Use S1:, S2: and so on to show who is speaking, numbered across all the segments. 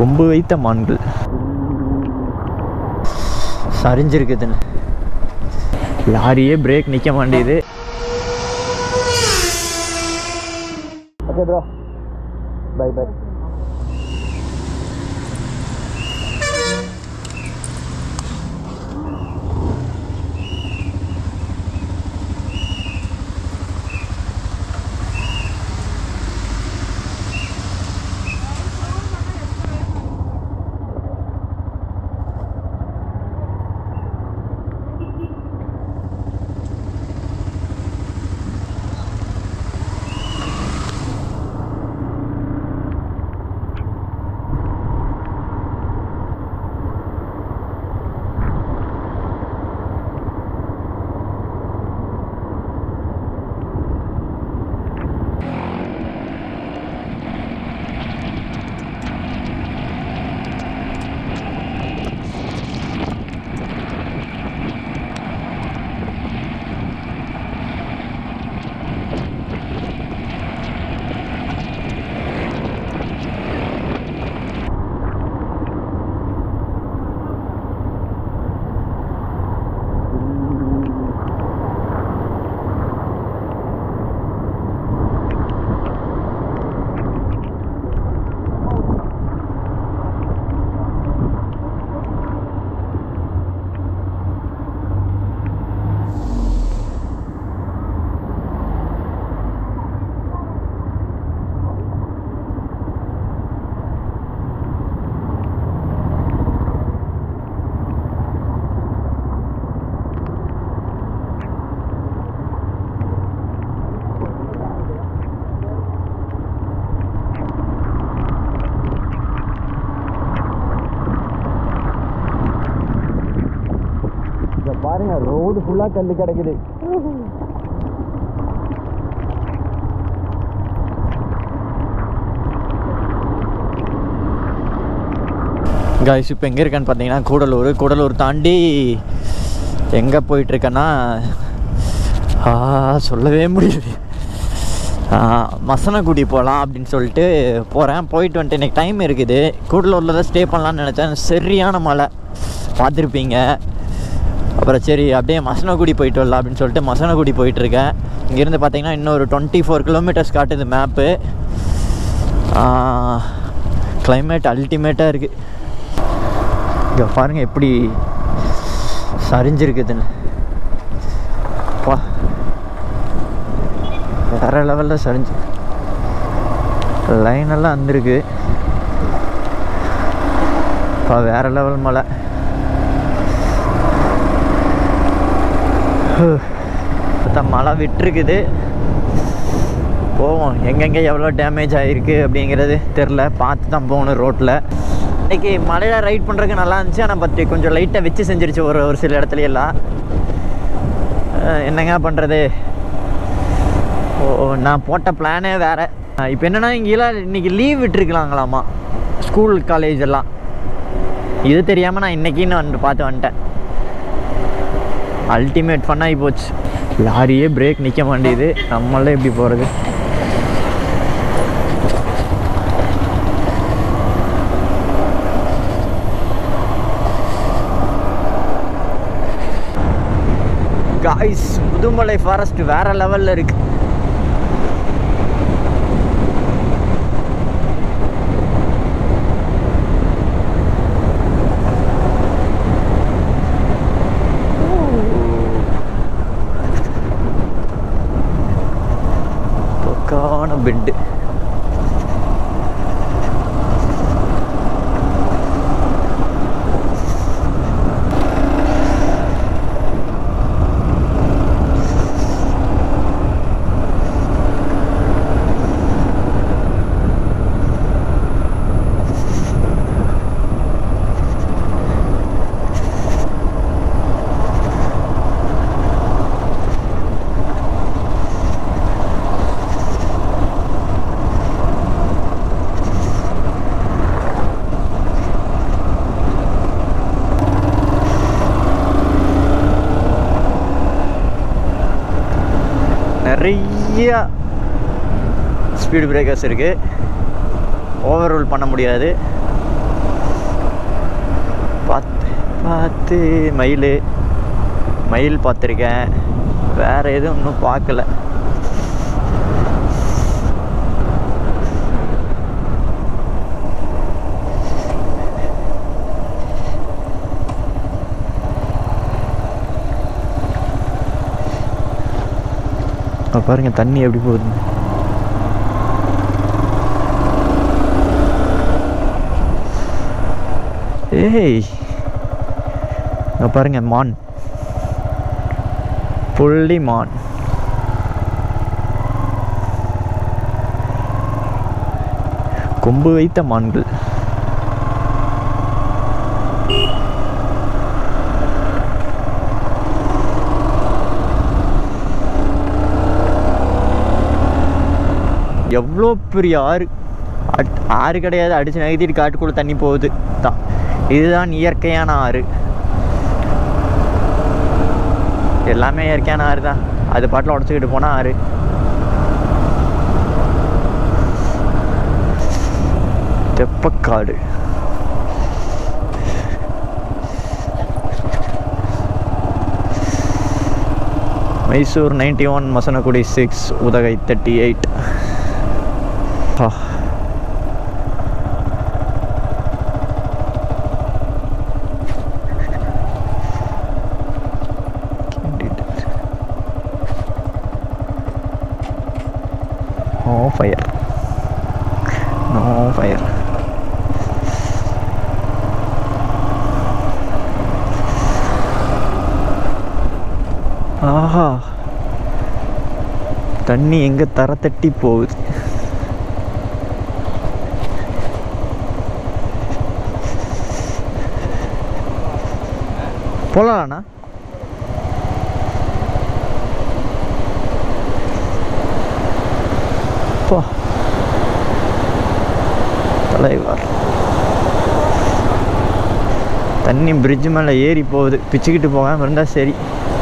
S1: கொம்பு வைத்த மான்கள் சரிஞ்சிருக்குதுன்னு லாரியே பிரேக் நிற்க மாட்டேது ஓகே ப்ரோ பை பை இங்க பாருங்க ரோடு ஃபுல்லா கல்லு கிடக்குது காய்ஸ் இப்போ எங்கே இருக்கேன்னு பார்த்தீங்கன்னா கூடலூர் கூடலூர் தாண்டி எங்கே போயிட்டுருக்கேன்னா ஆ சொல்லவே முடியல ஆ, மசனகுடி போகலாம் அப்படின்னு சொல்லிட்டு போகிறேன் போயிட்டு வந்துட்டு எனக்கு டைம் இருக்குது கூடலூரில் தான் ஸ்டே பண்ணலான்னு நினச்சேன் சரியான மழை பார்த்துருப்பீங்க அப்புறம் சரி அப்படியே மசனகுடி போயிட்டு வரலாம் அப்படின்னு சொல்லிட்டு மசனகுடி போயிட்டுருக்கேன் இங்கேருந்து பார்த்தீங்கன்னா இன்னொரு டுவெண்ட்டி ஃபோர் கிலோமீட்டர்ஸ் காட்டுது மேப்பு climate அல்டிமேட்டாக இருக்குது இங்கே பாருங்கள் எப்படி சரிஞ்சிருக்குதுன்னு பா வேற லெவலில் சரிஞ்சு லைன் எல்லாம் வந்திருக்கு பா வேற லெவல் மழை பார்த்தா மழை விட்டுருக்குது போவோம் எங்கெங்கே எவ்வளோ டேமேஜ் ஆகிருக்கு அப்படிங்கிறது தெரில பார்த்து தான் போகணும் ரோட்டில் இன்னைக்கு மழையில் ரைட் பண்ணுறதுக்கு நல்லா இருந்துச்சு ஆனால் பற்றி கொஞ்சம் லைட்டாக வச்சு செஞ்சிருச்சு ஒரு ஒரு சில இடத்துல எல்லாம் அஹ் என்னங்க பண்ணுறது ஓ நான் போட்ட பிளானே வேறு இப்போ என்னென்னா இங்கெல்லாம் இன்றைக்கி லீவ் விட்டுருக்கலாங்களாமா ஸ்கூல் காலேஜ் எல்லாம் இது தெரியாமல் நான் இன்றைக்கின்னு வந்து பார்த்து வந்துட்டேன் அல்டிமேட் ஃபன்னாகி போச்சு லாரியே பிரேக் நிற்க மாட்டேது நம்மளாம் எப்படி போகிறது காய்ஸ் முதுமலை ஃபாரஸ்ட் வேற லெவலில் இருக்கு பக்கான பெட்டு நிறைய ஸ்பீடு பிரேக்கர்ஸ் இருக்குது ஓவர் ரூல் பண்ண முடியாது பார்த்து பார்த்து மயில் மயில் பார்த்துருக்கேன் வேறு எதுவும் இன்னும் பார்க்கல அங்க பாருங்க தண்ணி எப்படி போகுது ஏய் இங்க பாருங்க மான் புள்ளி மான் கொம்பு வைத்த மான்கள் எவ்வளோ பெரிய ஆறு அட்- ஆறு கிடையாது அடிச்சு நகர்த்திட்டு காட்டுக்குள்ளே தண்ணி போகுது தான் இதுதான் இயற்கையான ஆறு எல்லாமே இயற்கையான ஆறு தான் அது பாட்டில் உடச்சிக்கிட்டு போனால் ஆறு Theppakadu Mysore ninety one Masinagudi six Udhagai thirty eight No fire. No fire. ஆஹா தண்ணி எங்க தர தட்டி போகுது போலாம்ண்ணா போ தலைவர் தண்ணி பிரிட்ஜ் மேலே ஏறி போகுது பிச்சுக்கிட்டு போகாமல் இருந்தால் சரி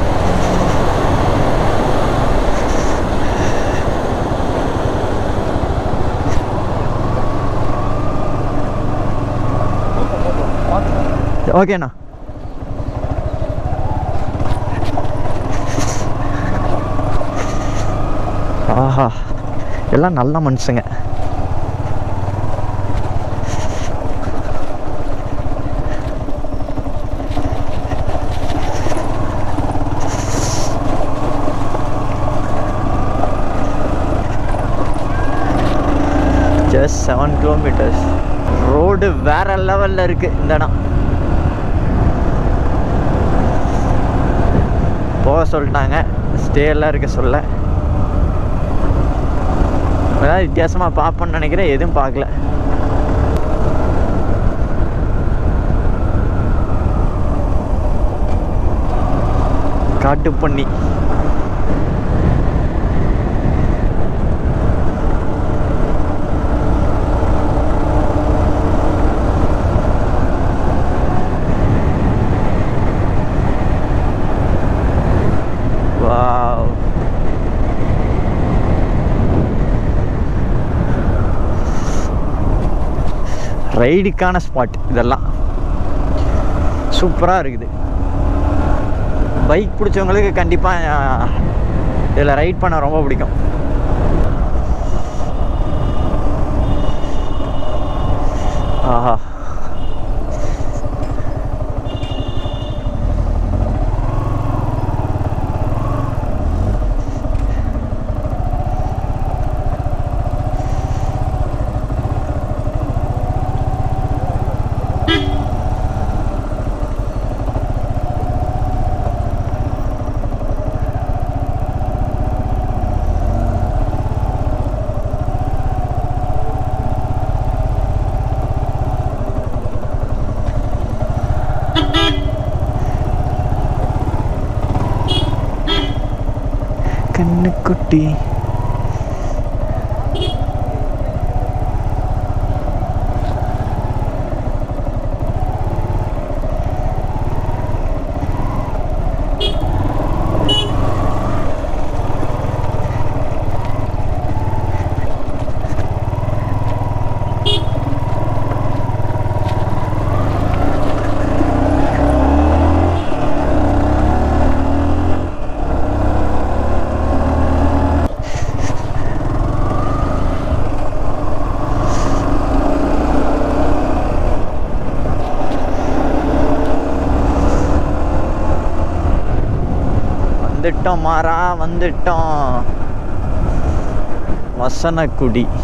S1: ஓகேண்ணா ஆஹா எல்லாம் நல்ல மனுஷங்க ஜஸ்ட் செவன் கிலோமீட்டர்ஸ் ரோடு வேற லெவலில் இருக்குது இந்த இடம் போக சொல்லிட்டாங்க ஸ்டே எல்லாம் இருக்க சொல்ல ஏதாவது வித்தியாசமாக பார்ப்போன்னு நினைக்கிறேன் எதுவும் பார்க்கல காட்டுப்பன்னி வாவ் ரைடுக்கான ஸ்பாட் இதெல்லாம் சூப்பராக இருக்குது பைக் பிடிச்சவங்களுக்கு கண்டிப்பாக இதில் ரைட் பண்ண ரொம்ப பிடிக்கும் ஆஹா கண்ணுக்குட்டி வந்துட்டோம் மாறா வந்துட்டோம் வசனக்குடி